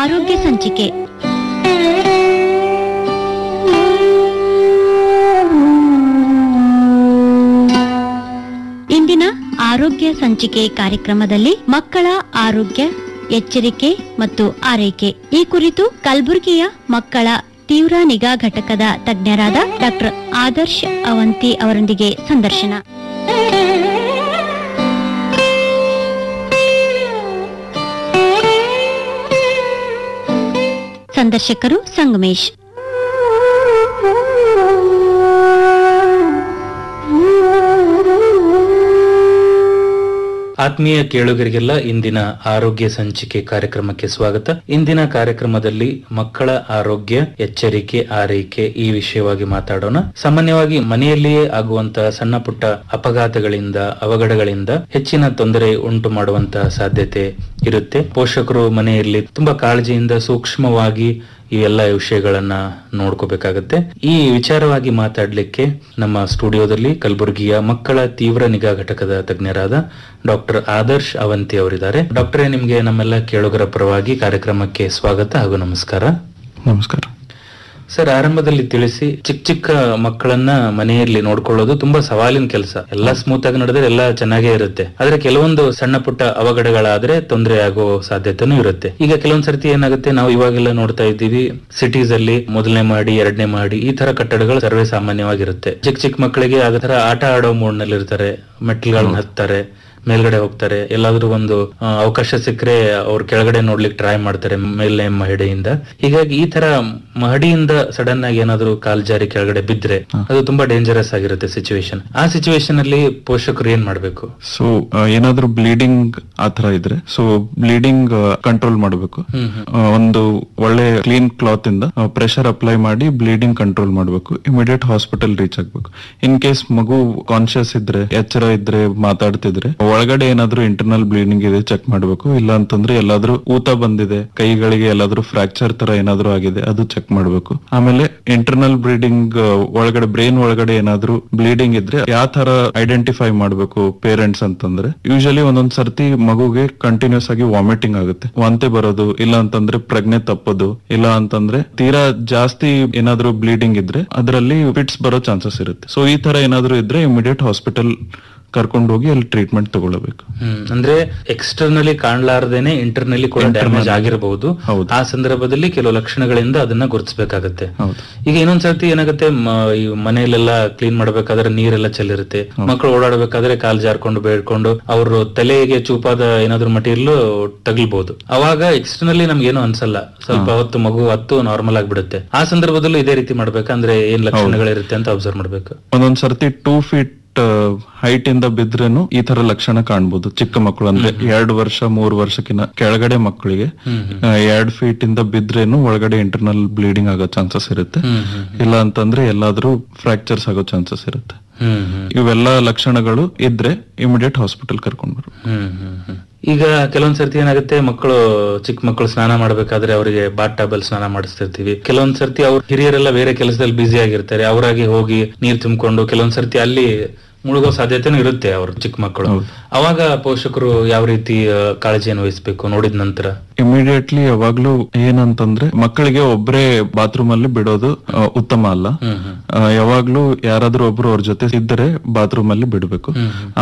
ಆರೋಗ್ಯ ಸಂಚಿಕೆ ಇಂದಿನ ಆರೋಗ್ಯ ಸಂಚಿಕೆ ಕಾರ್ಯಕ್ರಮದಲ್ಲಿ ಮಕ್ಕಳ ಆರೋಗ್ಯ ಎಚ್ಚರಿಕೆ ಮತ್ತು ಆರೈಕೆ ಈ ಕುರಿತು ಕಲಬುರಗಿಯ ಮಕ್ಕಳ ತೀವ್ರ ನಿಗಾ ಘಟಕದ ತಜ್ಞರಾದ ಡಾಕ್ಟರ್ ಆದರ್ಶ್ ಅವಂತಿ ಅವರೊಂದಿಗೆ ಸಂದರ್ಶನ ಸಂದರ್ಶಕರು ಸಂಗಮೇಶ್ ಆತ್ಮೀಯ ಕೇಳುಗರಿಗೆಲ್ಲ ಇಂದಿನ ಆರೋಗ್ಯ ಸಂಚಿಕೆ ಕಾರ್ಯಕ್ರಮಕ್ಕೆ ಸ್ವಾಗತ ಇಂದಿನ ಕಾರ್ಯಕ್ರಮದಲ್ಲಿ ಮಕ್ಕಳ ಆರೋಗ್ಯ ಎಚ್ಚರಿಕೆ ಆರೈಕೆ ಈ ವಿಷಯವಾಗಿ ಮಾತಾಡೋಣ ಸಾಮಾನ್ಯವಾಗಿ ಮನೆಯಲ್ಲಿಯೇ ಆಗುವಂತಹ ಸಣ್ಣ ಪುಟ್ಟ ಅಪಘಾತಗಳಿಂದ ಅವಘಡಗಳಿಂದ ಹೆಚ್ಚಿನ ತೊಂದರೆ ಉಂಟು ಮಾಡುವಂತಹ ಸಾಧ್ಯತೆ ಇರುತ್ತೆ ಪೋಷಕರು ಮನೆಯಲ್ಲಿ ತುಂಬಾ ಕಾಳಜಿಯಿಂದ ಸೂಕ್ಷ್ಮವಾಗಿ ಈ ಎಲ್ಲ ವಿಷಯಗಳನ್ನ ನೋಡ್ಕೋಬೇಕಾಗತ್ತೆ ಈ ವಿಚಾರವಾಗಿ ಮಾತಾಡ್ಲಿಕ್ಕೆ ನಮ್ಮ ಸ್ಟುಡಿಯೋದಲ್ಲಿ ಕಲಬುರಗಿಯ ಮಕ್ಕಳ ತೀವ್ರ ನಿಗಾ ಘಟಕದ ತಜ್ಞರಾದ ಡಾಕ್ಟರ್ ಆದರ್ಶ್ ಅವಂತಿ ಅವರಿದ್ದಾರೆ ಡಾಕ್ಟರೇ ನಿಮ್ಗೆ ನಮ್ಮೆಲ್ಲ ಕೇಳುಗರ ಪರವಾಗಿ ಕಾರ್ಯಕ್ರಮಕ್ಕೆ ಸ್ವಾಗತ ಹಾಗೂ ನಮಸ್ಕಾರ ನಮಸ್ಕಾರ ಸರ್ ಆರಂಭದಲ್ಲಿ ತಿಳಿಸಿ ಚಿಕ್ಕ ಚಿಕ್ಕ ಮಕ್ಕಳನ್ನ ಮನೆಯಲ್ಲಿ ನೋಡ್ಕೊಳ್ಳೋದು ತುಂಬಾ ಸವಾಲಿನ ಕೆಲಸ ಎಲ್ಲಾ ಸ್ಮೂತ್ ಆಗಿ ನಡೆದ್ರೆ ಎಲ್ಲ ಚೆನ್ನಾಗೇ ಇರುತ್ತೆ ಆದ್ರೆ ಕೆಲವೊಂದು ಸಣ್ಣ ಪುಟ್ಟ ಅವಘಡಗಳಾದ್ರೆ ತೊಂದರೆ ಆಗೋ ಸಾಧ್ಯತೆನೂ ಇರುತ್ತೆ ಈಗ ಕೆಲವೊಂದ್ ಸರ್ತಿ ಏನಾಗುತ್ತೆ ನಾವು ಇವಾಗೆಲ್ಲ ನೋಡ್ತಾ ಇದ್ದೀವಿ ಸಿಟೀಸ್ ಅಲ್ಲಿ ಮೊದಲನೇ ಮಾಡಿ ಎರಡನೇ ಮಾಡಿ ಈ ತರ ಕಟ್ಟಡಗಳು ಸರ್ವೇ ಸಾಮಾನ್ಯವಾಗಿರುತ್ತೆ ಚಿಕ್ಕ ಚಿಕ್ಕ ಮಕ್ಕಳಿಗೆ ಅದ ತರ ಆಟ ಆಡೋ ಮೂಡ್ ನಲ್ಲಿ ಇರ್ತಾರೆ ಮೆಟ್ಲುಗಳನ್ನ ಹತ್ತಾರೆ ಮೇಲ್ಗಡೆ ಹೋಗ್ತಾರೆ ಎಲ್ಲಾದ್ರೂ ಒಂದು ಆ, ಅವಕಾಶ ಸಿಕ್ಕರೆ ಅವ್ರು ಕೆಳಗಡೆ ನೋಡ್ಲಿಕ್ಕೆ ಟ್ರೈ ಮಾಡ್ತಾರೆ ಮೇಲ್ನೇ ಮಹಡಿಯಿಂದ ಹೀಗಾಗಿ ಈ ತರ ಮಹಡಿಯಿಂದ ಸಡನ್ ಆಗಿ ಏನಾದ್ರೂ ಕಾಲ್ ಜಾರಿ ಕೆಳಗಡೆ ಬಿದ್ರೆ ಅದು ತುಂಬಾ ಡೇಂಜರಸ್ ಆಗಿರುತ್ತೆ ಸಿಚುವೇಶನ್ ಆ ಸಿಚುವೇಶನ್ ಅಲ್ಲಿ ಪೋಷಕರು ಏನ್ ಮಾಡ್ಬೇಕು ಸೊ ಏನಾದ್ರೂ ಬ್ಲೀಡಿಂಗ್ ಆತರ ಇದ್ರೆ ಸೊ ಬ್ಲೀಡಿಂಗ್ ಕಂಟ್ರೋಲ್ ಮಾಡಬೇಕು ಹ್ಮ್ ಹ್ಮ್ ಒಂದು ಒಳ್ಳೆ ಕ್ಲೀನ್ ಕ್ಲಾತ್ ಇಂದ ಪ್ರೆಷರ್ ಅಪ್ಲೈ ಮಾಡಿ ಬ್ಲೀಡಿಂಗ್ ಕಂಟ್ರೋಲ್ ಮಾಡಬೇಕು ಇಮಿಡಿಯೇಟ್ ಹಾಸ್ಪಿಟಲ್ ರೀಚ್ ಆಗ್ಬೇಕು ಇನ್ ಕೇಸ್ ಮಗು ಕಾನ್ಶಿಯಸ್ ಇದ್ರೆ ಎಚ್ಚರ ಇದ್ರೆ ಮಾತಾಡ್ತಿದ್ರೆ ಒಳಗಡೆ ಏನಾದ್ರೂ ಇಂಟರ್ನಲ್ ಬ್ಲೀಡಿಂಗ್ ಇದೆ ಚೆಕ್ ಮಾಡಬೇಕು ಇಲ್ಲ ಅಂತಂದ್ರೆ ಎಲ್ಲಾದ್ರೂ ಊತ ಬಂದಿದೆ ಕೈಗಳಿಗೆ ಎಲ್ಲಾದ್ರೂ ಫ್ರಾಕ್ಚರ್ ತರ ಏನಾದ್ರೂ ಆಗಿದೆ ಅದು ಚೆಕ್ ಮಾಡಬೇಕು ಆಮೇಲೆ ಇಂಟರ್ನಲ್ ಬ್ಲೀಡಿಂಗ್ ಒಳಗಡೆ ಬ್ರೈನ್ ಒಳಗಡೆ ಏನಾದ್ರೂ ಬ್ಲೀಡಿಂಗ್ ಇದ್ರೆ ಯಾವ ತರ ಐಡೆಂಟಿಫೈ ಮಾಡಬೇಕು ಪೇರೆಂಟ್ಸ್ ಅಂತಂದ್ರೆ ಯೂಶಲಿ ಒಂದೊಂದ್ ಸರ್ತಿ ಮಗುಗೆ ಕಂಟಿನ್ಯೂಸ್ ಆಗಿ ವಾಮಿಟಿಂಗ್ ಆಗುತ್ತೆ ವಾಂತಿ ಬರೋದು ಇಲ್ಲ ಅಂತಂದ್ರೆ ಪ್ರಜ್ಞೆ ತಪ್ಪೋದು ಇಲ್ಲ ಅಂತಂದ್ರೆ ತೀರಾ ಜಾಸ್ತಿ ಏನಾದ್ರೂ ಬ್ಲೀಡಿಂಗ್ ಇದ್ರೆ ಅದರಲ್ಲಿ ಫಿಟ್ಸ್ ಬರೋ ಚಾನ್ಸಸ್ ಇರುತ್ತೆ ಸೊ ಈ ತರ ಏನಾದ್ರೂ ಇದ್ರೆ ಇಮಿಡಿಯೇಟ್ ಹಾಸ್ಪಿಟಲ್ ಕರ್ಕೊಂಡು ಹೋಗಿ ಅಲ್ಲಿ ಟ್ರೀಟ್ಮೆಂಟ್ ತಗೊಳ್ಬೇಕು ಹ್ಮ್ ಅಂದ್ರೆ ಎಕ್ಸ್ಟರ್ನಲಿ ಕಾಣ್ಲಾರ್ದೇನೆ ಇಂಟರ್ನಲಿ ಕೂಡ ಡ್ಯಾಮೇಜ್ ಆಗಿರಬಹುದು ಹೌದು. ಆ ಸಂದರ್ಭದಲ್ಲಿ ಕೆಲವು ಲಕ್ಷಣಗಳಿಂದ ಅದನ್ನ ಗುರುತಿಸಬೇಕಾಗತ್ತೆ ಹೌದು ಈಗ ಇನ್ನೊಂದ್ ಸರ್ತಿ ಏನಾಗುತ್ತೆ ಮ- ಈ ಮನೆಯಲ್ಲೆಲ್ಲ ಕ್ಲೀನ್ ಮಾಡ್ಬೇಕಾದ್ರೆ ನೀರೆಲ್ಲ ಚೆಲ್ಲಿರುತ್ತೆ ಮಕ್ಕಳು ಓಡಾಡ್ಬೇಕಾದ್ರೆ ಕಾಲ್ ಜಾರ್ಕೊಂಡು ಬೇಡ್ಕೊಂಡು ಅವರು ತಲೆಗೆ ಚೂಪಾದ ಏನಾದ್ರು ಮಟೀರಿಯಲ್ ತಗಲ್ಬಹುದು ಅವಾಗ ಎಕ್ಸ್ಟರ್ನಲಿ ನಮ್ಗೆ ಏನು ಅನ್ಸಲ್ಲ ಸ್ವಲ್ಪ ಹೊತ್ತು ಮಗು ಹತ್ತು ನಾರ್ಮಲ್ ಆಗ್ಬಿಡುತ್ತೆ ಆ ಸಂದರ್ಭದಲ್ಲೂ ಇದೇ ರೀತಿ ಮಾಡ್ಬೇಕಂದ್ರೆ ಏನ್ ಲಕ್ಷಣಗಳಿರುತ್ತೆ ಅಂತ ಅಬ್ಸರ್ವ್ ಮಾಡ್ಬೇಕು ಒಂದೊಂದ್ ಸರ್ತಿ ಟೂ ಫೀಟ್ ಹೈಟ್ ಇಂದ ಬಿದ್ರೇನು ಈ ತರ ಲಕ್ಷಣ ಕಾಣ್ಬೋದು ಚಿಕ್ಕ ಮಕ್ಕಳು ಅಂದ್ರೆ ಎರಡ್ ವರ್ಷ ಮೂರ್ ವರ್ಷಕ್ಕಿಂತ ಕೆಳಗಡೆ ಮಕ್ಕಳಿಗೆ ಆ, ಎರಡ್ ಫೀಟ್ ಇಂದ ಬಿದ್ರೇನು ಒಳಗಡೆ ಇಂಟರ್ನಲ್ ಬ್ಲೀಡಿಂಗ್ ಆಗೋ ಚಾನ್ಸಸ್ ಇರುತ್ತೆ ಹ್ಮ್ ಹ್ಮ್ ಇಲ್ಲ ಅಂತಂದ್ರೆ ಎಲ್ಲಾದ್ರೂ ಫ್ರಾಕ್ಚರ್ಸ್ ಆಗೋ ಚಾನ್ಸಸ್ ಇರುತ್ತೆ ಹ್ಮ್ ಹ್ಮ್ ಇವೆಲ್ಲ ಲಕ್ಷಣಗಳು ಇದ್ರೆ ಇಮಿಡಿಯೇಟ್ ಹಾಸ್ಪಿಟಲ್ ಕರ್ಕೊಂಡ್ ಬರು ಹ್ಮ್ ಹ್ಮ್ ಹ್ಮ್. ಈಗ ಕೆಲವೊಂದ್ ಸರ್ತಿ ಏನಾಗುತ್ತೆ ಮಕ್ಕಳು ಚಿಕ್ಕ ಮಕ್ಕಳು ಸ್ನಾನ ಮಾಡ್ಬೇಕಾದ್ರೆ ಅವರಿಗೆ ಬಾತ್ ಟಬಲ್ ಸ್ನಾನ ಮಾಡಿಸ್ತಿರ್ತೀವಿ ಕೆಲವೊಂದ್ ಸರ್ತಿ ಅವ್ರ ಹಿರಿಯರೆಲ್ಲ ಬೇರೆ ಕೆಲಸದಲ್ಲಿ ಬ್ಯುಸಿ ಆಗಿರ್ತಾರೆ ಅವರಾಗಿ ಹೋಗಿ ನೀರ್ ತುಂಬಿಕೊಂಡು ಕೆಲವೊಂದ್ ಸರ್ತಿ ಅಲ್ಲಿ ಮುಳುಗೋ ಸಾಧ್ಯತೆನೂ ಇರುತ್ತೆ ಅವ್ರು ಚಿಕ್ಕ ಮಕ್ಕಳು ಅವಾಗ ಪೋಷಕರು ಯಾವ ರೀತಿ ಆ, ಕಾಳಜಿಯನ್ನು ವಹಿಸ್ಬೇಕು ನೋಡಿದ ನಂತರ ಇಮಿಡಿಯೇಟ್ಲಿ ಯಾವಾಗ್ಲೂ ಏನಂತಂದ್ರೆ ಮಕ್ಕಳಿಗೆ ಒಬ್ರೇ ಬಾತ್ರೂಮ್ ಅಲ್ಲಿ ಬಿಡೋದು ಆ, ಉತ್ತಮ ಅಲ್ಲ ಹ್ಮ್ ಹ್ಮ್ ಆ, ಯಾವಾಗ್ಲೂ ಯಾರಾದ್ರೂ ಒಬ್ರು ಅವ್ರ ಜೊತೆ ಇದ್ದರೆ ಬಾತ್ರೂಮ್ ಅಲ್ಲಿ ಬಿಡ್ಬೇಕು ಹ್ಮ್ ಹ್ಮ್.